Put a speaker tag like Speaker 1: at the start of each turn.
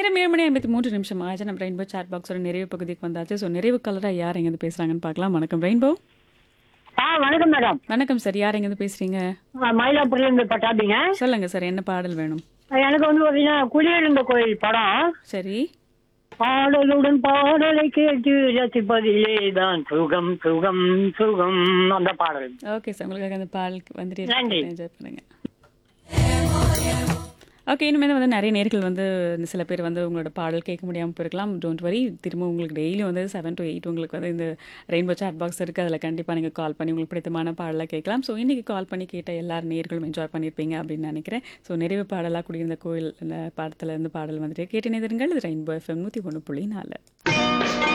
Speaker 1: நேரம் ஏழு மணி ஐம்பத்தி மூன்று நிமிஷம் ஆச்சு நம்ம ரெயின்போ சாட் பாக்ஸோட நிறைவு பகுதிக்கு வந்தாச்சு ஸோ நிறைவு கலராக யார் எங்கேருந்து பேசுகிறாங்கன்னு பார்க்கலாம் வணக்கம் ரெயின்போ
Speaker 2: ஆ வணக்கம் மேடம்
Speaker 1: வணக்கம் சார் யார் எங்கேருந்து பேசுகிறீங்க
Speaker 2: ஆ, மயிலாப்பூர்ல இருந்து பட்டாபிங்க
Speaker 1: சொல்லுங்க சார் என்ன பாடல் வேணும்
Speaker 2: எனக்கு வந்து பாத்தீங்கன்னா குடியிருந்த கோயில் படம்
Speaker 1: சரி
Speaker 2: பாடலுடன் பாடலை கேட்டு ரசிப்பதிலே தான் சுகம் சுகம் சுகம் அந்த பாடல்
Speaker 1: ஓகே சார் உங்களுக்காக அந்த பாடல் வந்துட்டு
Speaker 2: நன்றி.
Speaker 1: என்ஜாய் பண்ணுங்க ஓகே இனிமேல் வந்து நிறைய நேர்கள் வந்து சில பேர் வந்து உங்களோட பாடல் கேட்க முடியாமல் போயிருக்கலாம் டோன்ட் வரி திரும்ப உங்களுக்கு டெய்லி வந்து செவன் to எயிட் உங்களுக்கு வந்து இந்த ரெயின்போ சாட் பாக்ஸ் இருக்குது அதில் கண்டிப்பாக நீங்கள் கால் பண்ணி உங்களுக்கு பிடித்தமான பாடலை கேட்கலாம் ஸோ இன்றைக்கி கால் பண்ணி கேட்ட எல்லார் நேர்களும் என்ஜாய் பண்ணியிருப்பீங்க அப்படின்னு நினைக்கிறேன் ஸோ நிறைவு பாடலாக குடியிருந்த கோயில் இந்த பாடத்தில் இருந்து பாடல் வந்துட்டு கேட்டு நேருங்கள் இது ரெயின்போ எஃப்எம் நூற்றி ஒன்று புள்ளி நாலு